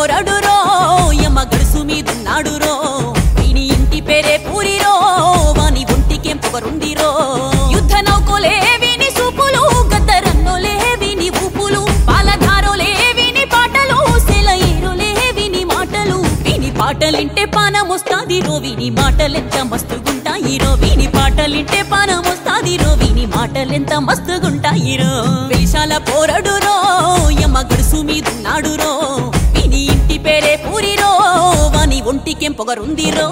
పోరాడు రో యమ గడుసు మీదున్నాడు రో వీని ఇంటి పేరే పూరిరో వాని ఒంటికేం పొగరుందిరో యుద్ధ నౌకోలే వీని సూపులు గద్దరన్నోలే వీని ఊపులు పాలధారోలే వీని పాటలు సెలయేరులే వీని మాటలు వీని పాటలింటే పానమొస్తాది రో వీని మాటలెంత మస్తుగుంటాయి రో వీని పాటలింటే పానమొస్తాది రో వీని మాటలెంత మస్తుగుంటాయి రో వెలిశాల పోరడు రో యమ గడుసు మీదున్నాడు రో వీని ఇంటి పేరే పూరిరో వాని ఒంటికేం పొగరుందిరో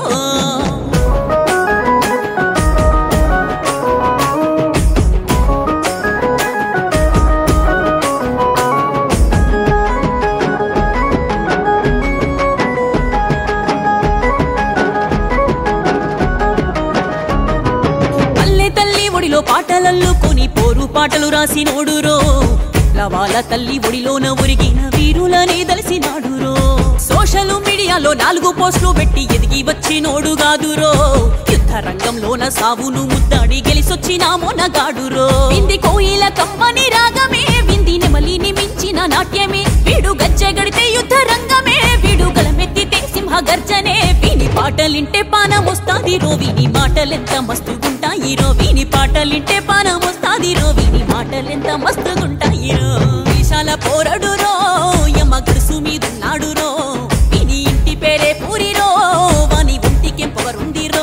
పల్లె తల్లి ఒడిలో పాటలల్లుకొని పోరు పాటలు రాసి నోడురో లవాల తల్లి ఒడిలోన ఒరిగిన వీరులనే దలిసినాడురో సోషల్ మీడియాలో నాలుగు పోస్టులు పెట్టి ఎదిగి వచ్చి నోడుగాదురో యుద్ధ రంగంలోన సావును ముద్దాడి గెలిసొచ్చిన మొనగాడురో వింది కోయిల కమ్మని రాగమే వింది నెమలిని మించిన నాట్యమే వీడు గజ్జెగడితే యుద్ధ రంగమే వీడు గలమెత్తితే సింహ గర్జనే వీని పాటలింటే పానమొస్తాది రో వీని మాటలెంత మస్తుగుంటాయి రో వీని పాటలింటే పానమొస్తాది రో వీని మాటలెంత మస్తుగుంటాయి రో విశాల పోరడు రో యమ గడుసు మీదున్నాడు రో వీని ఇంటి పేరే పూరిరో వాని ఒంటికేం పొగరుందిరో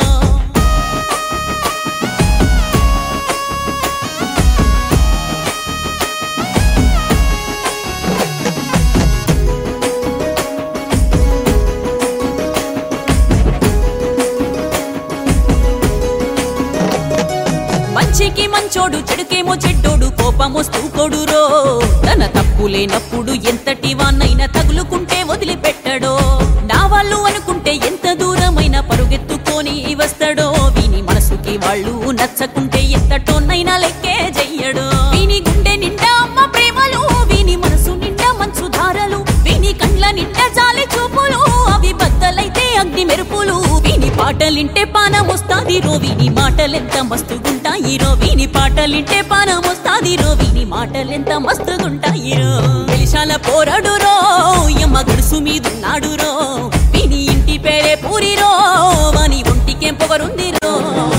మంచికి మంచోడు చెడుకేమో చెడ్డోడు కోపమొస్తూ కొడురో తన తప్పు లేనప్పుడు ఎంతటి వాన్నైనా తగులుకుంటే వదిలిపెట్టడో నా వాళ్ళు అనుకుంటే ఎంత దూరమైన పరుగెత్తుకొని వస్తాడో వీని మనసుకి వాళ్ళు నచ్చకుంటే ఎంతటోనైనా లెక్కే చెయ్యడు వీని గుండె నిండా అమ్మ ప్రేమలు వీని మనసు నిండా మంచు ధారలు వీని కండ్ల నిండా జాలి చూపులు అవి బద్దలైతే అగ్ని మెరుపులు వీని పాటలింటే పానమొస్తాది రో వీని మాటలెంత మస్తుగుంటాయి రో వీని పాటలింటే పానమొస్తాది రో వీని మాటలెంత మస్తుగుంటాయి రో వెలిశాల పోరాడు రో యమ్మ గడుసు మీదున్నాడు రో వీని ఇంటి పేరే పూరిరో వాని ఒంటికేం పొగరుంది రో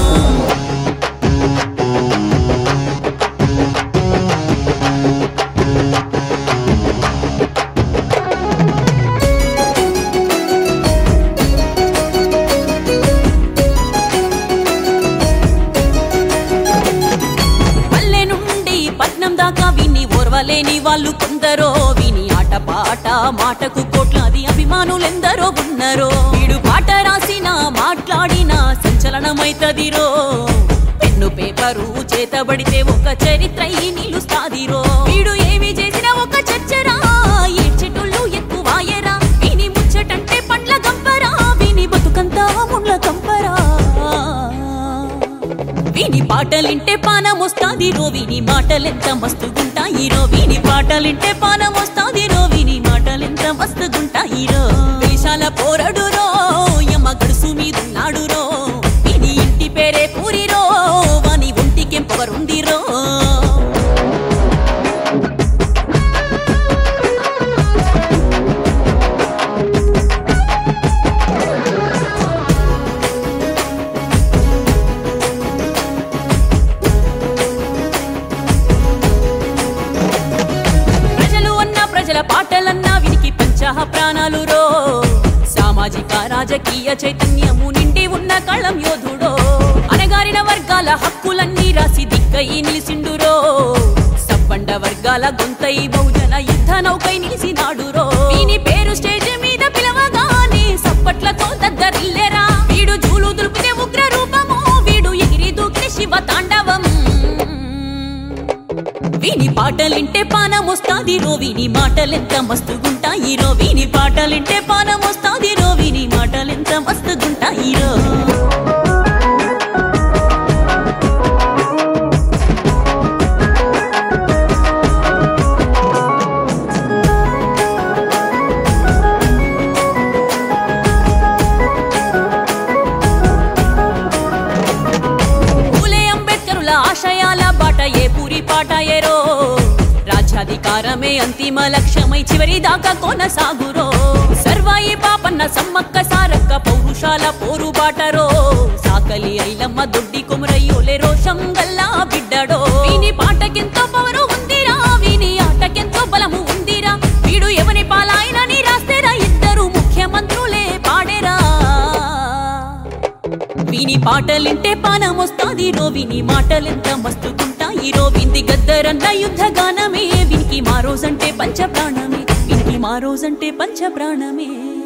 పల్లె నుండి పట్నం దాకా విని ఓర్వలేని వాళ్ళు కొందరో విని ఆట పాట మాటకు కోట్లాది అభిమానులెందరో ఉన్నరో వీడు పాట రాసిన మాట్లాడిన సంచలనమైతదిరో పెన్ను పేపరు చేతబడితే ఒక చరిత్ర ఈ నిలుస్తాదిరో వీడు ఏమి చేసిన ఒక చర్చరా ఏడ్చెటోళ్ళు ఎక్కువాయరా విని ముచ్చటంటే పండ్ల గంపరా విని బతుకంతా ముండ్ల కంపరా వీని పాటలింటే పానమొస్తాది రో వీని మాటలెంత మస్తుగుంటాయి రో వీని పాటలింటే పానమొస్తాది రో వీని మాటలెంత మస్తుగుంటాయి రో విశాల పోరడు రో యమ గడుసు మీదున్నాడు రో వీని ఇంటి పేరే పూరిరో వాని ఒంటికేం పొగరుందిరో ప్రజలు అన్న ప్రజల పాటలన్నా వినికి పంచాహ ప్రాణాలు రో సామాజిక రాజకీయ చైతన్యము నిండి ఉన్న కళం యోధుడో అనగారిన వర్గాల హక్కులన్నీ రాసి దిక్కై నిలిసిండురో సబ్బండ వర్గాల గొంతై బహుజన యుద్ధ నౌకై నిలిసినాడురో వీని పేరు స్టేజ్ మీద పిలవగానే సప్పట్లతో దగ్గరిల్లెరా వీడు జూలు దులిపితే ఉగ్ర రూపము వీడు ఎగిరి దూకిన శివ తాండవం వీని పాటలింటే పానమొస్తాది రో వీని మాటలెంత మస్తుగుంటాయి రో వీని పాటలింటే పానమొస్తాది రో వీని మాటలెంత మస్తుగుంటాయి రో పూలే అంబేద్కరుల ఆశయాల బాట ఏ పూరి పాట ఏరో రాజ్యాధికార సాకారమే అంతిమ లక్ష్యమై చివరి దాకా కొనసాగురో సర్వాయి పాపన్న సమ్మక్క సారక్క పౌరుషాల పోరు బాటరో సాకలి ఐలమ్మ దొడ్డి కొమరయ్యోలే రోషం గల్లా బిడ్డడో వీని పాటకెంతో పవరు ఉందిరా వీని ఆటకెంతో బలము ఉందిరా వీడు ఎవని పాలాయనని రాస్తేరా ఇద్దరు ముఖ్యమంత్రులే పాడేరా వీని పాటలింటే పానమొస్తాది రో విని మాటలెంత మస్తుకుంటాయి రో వింది గద్దరన్న యుద్ధ గానమే వినికి మా రోజంటే పంచ ప్రాణమే వినికి మా రోజంటే పంచ ప్రాణమే